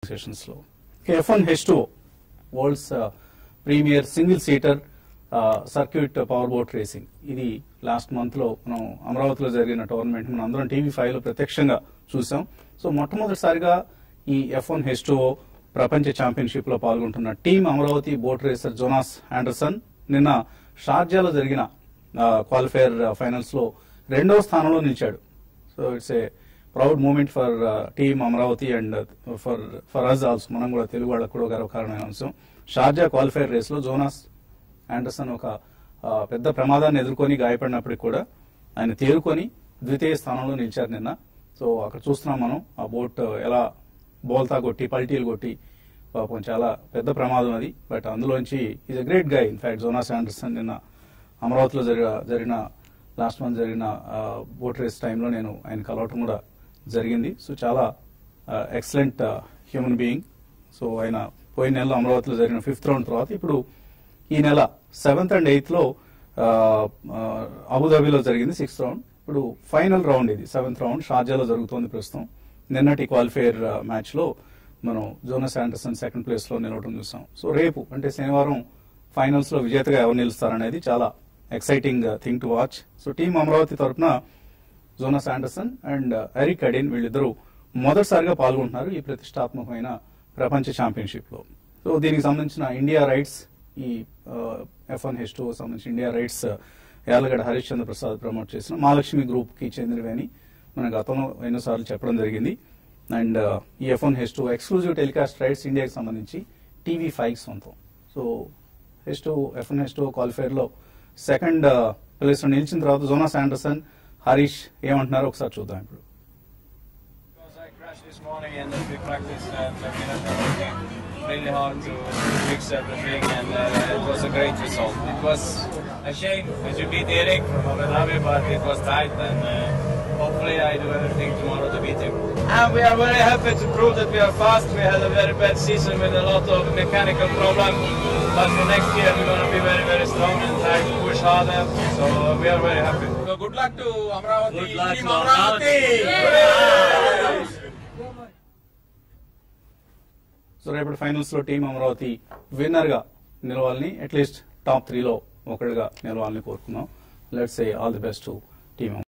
Sessions లో F one H two worlds premier single seater circuit power boat racing ఇది last month లో మనం అమరావతిలో జరిగిన టోర్నమెంట్ మనం అందరం టీవీ ఫైవ్ లో ప్రత్యక్షంగా చూసాం సో మొట్టమొదటిసారిగా ఈ ఎఫ్ వన్ హెచ్ టూ ప్రపంచ ఛాంపియన్షిప్ లో పాల్గొంటున్న team Amaravati boat racer Jonas Andersson నిన్న షార్జాలో జరిగిన క్వాలిఫైర్ ఫైనల్స్ లో రెండవ స్థానంలో నిలిచాడు so it's a proud moment for team Amaravati and for for us also మనం కూడా తెలుగు వాళ్ళకు కూడా గర్వకారణమైన అంశం షార్జా క్వాలిఫైర్ రేస్ లో జోనాస్ ఆండర్సన్ ఒక ఆ, పెద్ద ప్రమాదాన్ని ఎదుర్కొని గాయపడినప్పటికి కూడా ఆయన తేరుకొని ద్వితీయ స్థానంలో నిలిచారు నిన్న సో అక్కడ చూస్తున్నాం మనం ఆ బోట్ ఎలా బోల్తా కొట్టి పల్టీలు కొట్టి పాపం చాలా పెద్ద ప్రమాదం అది బట్ అందులోంచి is a great guy in fact Jonas Andersson నిన్న అమరావతిలో జరిగిన జరిగిన లాస్ట్ మంత్ జరిగిన బోట్ రేస్ టైంలో నేను ఆయన కలవటం కూడా జరిగింది సో చాలా ఎక్సలెంట్ హ్యూమన్ బీయింగ్ సో ఆయన పోయిన నెలలో అమరావతిలో జరిగిన ఫిఫ్త్ రౌండ్ తర్వాత ఇప్పుడు ఈ నెల సెవెంత్ అండ్ ఎయిత్ లో ఆ, ఆ, అబుదాబిలో జరిగింది సిక్స్త్ రౌండ్ ఇప్పుడు ఫైనల్ రౌండ్ ఇది సెవెంత్ రౌండ్ షార్జాలో జరుగుతోంది ప్రస్తుతం నిన్నటి క్వాలిఫైర్ మ్యాచ్ లో మనం జోనస్ ఆండర్సన్ సెకండ్ ప్లేస్ లో నిలవడం చూసాం సో రేపు అంటే శనివారం ఫైనల్స్ లో విజేతగా ఎవరు నిలుస్తారనేది చాలా exciting thing to watch so team Amaravati తరఫున Jonas Andersson and Erik Edin వీళ్ళిద్దరూ మొదటిసారిగా పాల్గొంటున్నారు ఈ ప్రతిష్టాత్మకమైన ప్రపంచ ఛాంపియన్షిప్ లో సో దీనికి సంబంధించిన ఇండియా రైట్స్ ఈ ఎఫ్ వన్ హెచ్ టూ సంబంధించి India rights Yalagadda Harish Chandra Prasad promote చేసిన మహాలక్ష్మి గ్రూప్ కి చెందినవి అని మన గతంలో ఎన్నోసార్లు చెప్పడం జరిగింది అండ్ ఈ F one H two exclusive telecast rights ఇండియాకి సంబంధించి టీవీ ఫైవ్ సొంతం so H two F one H two qualifier లో సెకండ్ ప్లేస్ లో నిలిచిన తర్వాత జోనాస్ ఆండర్సన్ హరీష్ ఏమంటున్నారో ఒకసారి చూద్దాం ఇప్పుడు Because I crashed this morning and then we practiced and I mean, I'm working really hard to fix everything and uh, it was a great result. It was a shame that you beat Eric from Abu Dhabi, but it was tight and uh, hopefully I do everything tomorrow to beat him. And we are very happy to prove that we are fast. We had a very bad season with a lot of mechanical problems, but for next year we're going to be very, very strong and try to push harder. So uh, we are very happy. So good luck to Amravati. Good luck Team to Amravati. So రేపటి finals లో team Amaravati winner గా నిలవాలని at least top త్రీలో ఒకటిగా నిలవాలని కోరుకున్నాం let's say all the best to team